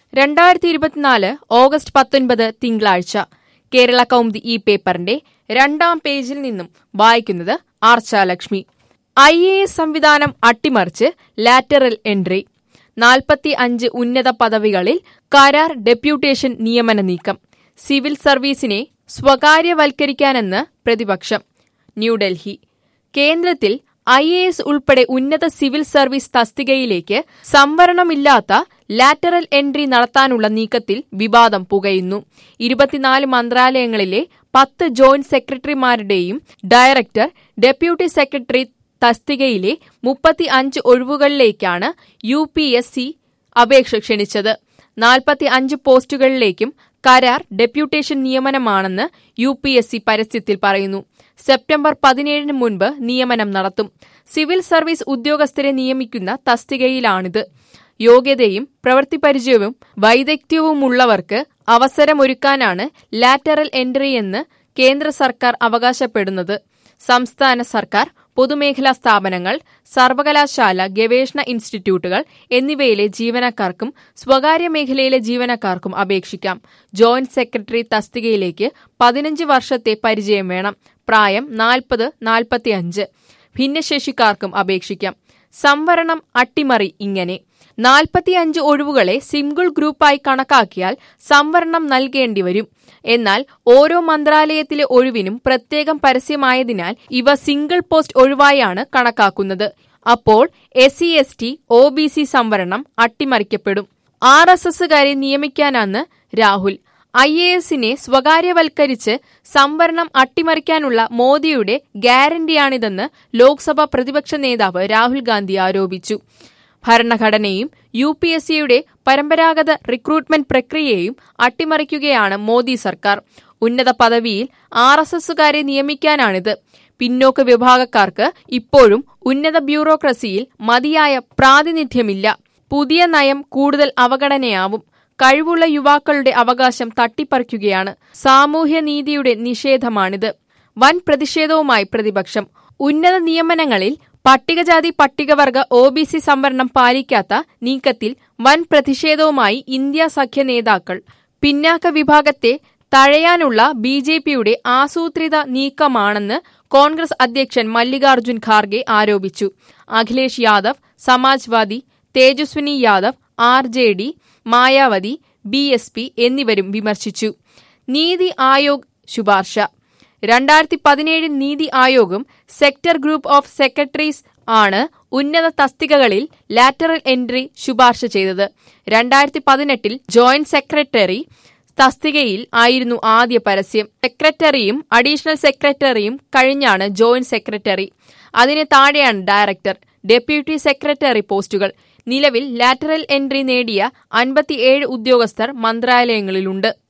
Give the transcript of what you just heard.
രണ്ടായിരത്തി ഇരുപത്തിനാല് ഓഗസ്റ്റ് പത്തൊൻപത് തിങ്കളാഴ്ച കേരള കൗമുദി ഈ പേപ്പറിന്റെ രണ്ടാം പേജിൽ നിന്നും വായിക്കുന്നത് ആർച്ചാലക്ഷ്മി ഐ എ എസ് സംവിധാനം അട്ടിമറിച്ച് ലാറ്ററൽ എൻട്രി നാൽപ്പത്തി അഞ്ച് ഉന്നത പദവികളിൽ കരാർ ഡെപ്യൂട്ടേഷൻ നിയമന നീക്കം സിവിൽ സർവീസിനെ സ്വകാര്യവൽക്കരിക്കാനെന്ന് പ്രതിപക്ഷം ന്യൂഡൽഹി കേന്ദ്രത്തിൽ ഐ എ എസ് ഉൾപ്പെടെ ഉന്നത സിവിൽ സർവീസ് തസ്തികയിലേക്ക് സംവരണമില്ലാത്ത ലാറ്ററൽ എൻട്രി നടത്താനുള്ള നീക്കത്തിൽ വിവാദം പുകയുന്നു ഇരുപത്തിനാല് മന്ത്രാലയങ്ങളിലെ പത്ത് ജോയിന്റ് സെക്രട്ടറിമാരുടെയും ഡയറക്ടർ ഡെപ്യൂട്ടി സെക്രട്ടറി തസ്തികയിലെ മുപ്പത്തി അഞ്ച് ഒഴിവുകളിലേക്കാണ് യു പി എസ് സി അപേക്ഷ ക്ഷണിച്ചത് നാൽപ്പത്തി അഞ്ച് പോസ്റ്റുകളിലേക്കും കരാർ ഡെപ്യൂട്ടേഷൻ നിയമനമാണെന്ന് യു പി എസ് സി പരസ്യത്തിൽ പറയുന്നു സെപ്റ്റംബർ പതിനേഴിന് മുൻപ് നിയമനം നടത്തും സിവിൽ സർവീസ് ഉദ്യോഗസ്ഥരെ നിയമിക്കുന്ന തസ്തികയിലാണിത് യോഗ്യതയും പ്രവൃത്തിപരിചയവും വൈദഗ്ധ്യവുമുള്ളവർക്ക് അവസരമൊരുക്കാനാണ് ലാറ്ററൽ എൻട്രി എന്ന് കേന്ദ്ര സർക്കാർ അവകാശപ്പെടുന്നത് സംസ്ഥാന സർക്കാർ പൊതുമേഖലാ സ്ഥാപനങ്ങൾ സർവകലാശാല ഗവേഷണ ഇൻസ്റ്റിറ്റ്യൂട്ടുകൾ എന്നിവയിലെ ജീവനക്കാർക്കും സ്വകാര്യ മേഖലയിലെ ജീവനക്കാർക്കും അപേക്ഷിക്കാം ജോയിന്റ് സെക്രട്ടറി തസ്തികയിലേക്ക് പതിനഞ്ച് വർഷത്തെ പരിചയം വേണം പ്രായം നാൽപ്പത് നാൽപ്പത്തിയഞ്ച് ഭിന്നശേഷിക്കാർക്കും അപേക്ഷിക്കാം സംവരണം അട്ടിമറി ഇങ്ങനെ നാൽപ്പത്തിയഞ്ച് ഒഴിവുകളെ സിംഗിൾ ഗ്രൂപ്പായി കണക്കാക്കിയാൽ സംവരണം നൽകേണ്ടി വരും എന്നാൽ ഓരോ മന്ത്രാലയത്തിലെ ഒഴിവിനും പ്രത്യേകം പരസ്യമായതിനാൽ ഇവ സിംഗിൾ പോസ്റ്റ് ഒഴിവായാണ് കണക്കാക്കുന്നത് അപ്പോൾ S C S T O B C സംവരണം അട്ടിമറിക്കപ്പെടും ആർ എസ് എസുകാരെ നിയമിക്കാനാണ് രാഹുൽ ഐ എ എസിനെ സ്വകാര്യവൽക്കരിച്ച് സംവരണം അട്ടിമറിക്കാനുള്ള മോദിയുടെ ഗ്യാരണ്ടിയാണിതെന്ന് ലോക്സഭാ പ്രതിപക്ഷ നേതാവ് രാഹുൽ ഗാന്ധി ആരോപിച്ചു ഭരണഘടനയും യു പി എസ് സിയുടെ പരമ്പരാഗത റിക്രൂട്ട്മെന്റ് പ്രക്രിയയും അട്ടിമറിക്കുകയാണ് മോദി സർക്കാർ ഉന്നത പദവിയിൽ ആർ എസ് എസുകാരെ നിയമിക്കാനാണിത് പിന്നോക്ക വിഭാഗക്കാർക്ക് ഇപ്പോഴും ഉന്നത ബ്യൂറോക്രസിയിൽ മതിയായ പ്രാതിനിധ്യമില്ല പുതിയ നയം കൂടുതൽ അവഗണനയാവും കഴിവുള്ള യുവാക്കളുടെ അവകാശം തട്ടിപ്പറിക്കുകയാണ് സാമൂഹ്യനീതിയുടെ നിഷേധമാണിത് വൻ പ്രതിഷേധവുമായി പ്രതിപക്ഷം ഉന്നത നിയമനങ്ങളിൽ പട്ടികജാതി പട്ടികവർഗ ഒ ബി സി സംവരണം പാലിക്കാത്ത നീക്കത്തിൽ വൻ പ്രതിഷേധവുമായി ഇന്ത്യ സഖ്യ നേതാക്കൾ പിന്നാക്ക വിഭാഗത്തെ തഴയാനുള്ള ബി ജെ പിയുടെ ആസൂത്രിത നീക്കമാണെന്ന് കോൺഗ്രസ് അധ്യക്ഷൻ മല്ലികാർജുൻ ഖാർഗെ ആരോപിച്ചു Akhilesh Yadav Samajwadi Tejaswini Yadav R J D Mayawati B S P എന്നിവരും വിമർശിച്ചു നീതി ആയോഗ് ശുപാർശ രണ്ടായിരത്തി പതിനേഴിൽ നീതി ആയോഗും സെക്ടർ ഗ്രൂപ്പ് ഓഫ് സെക്രട്ടറീസ് ആണ് ഉന്നത തസ്തികകളിൽ ലാറ്ററൽ എൻട്രി ശുപാർശ ചെയ്തത് രണ്ടായിരത്തി പതിനെട്ടിൽ ജോയിന്റ് സെക്രട്ടറി തസ്തികയിൽ ആയിരുന്നു ആദ്യ പരസ്യം സെക്രട്ടറിയും അഡീഷണൽ സെക്രട്ടറിയും കഴിഞ്ഞാണ് ജോയിന്റ് സെക്രട്ടറി അതിന് താഴെയാണ് ഡയറക്ടർ ഡെപ്യൂട്ടി സെക്രട്ടറി പോസ്റ്റുകൾ നിലവിൽ ലാറ്ററൽ എൻട്രി നേടിയ അൻപത്തിയേഴ് ഉദ്യോഗസ്ഥർ മന്ത്രാലയങ്ങളിലുണ്ട്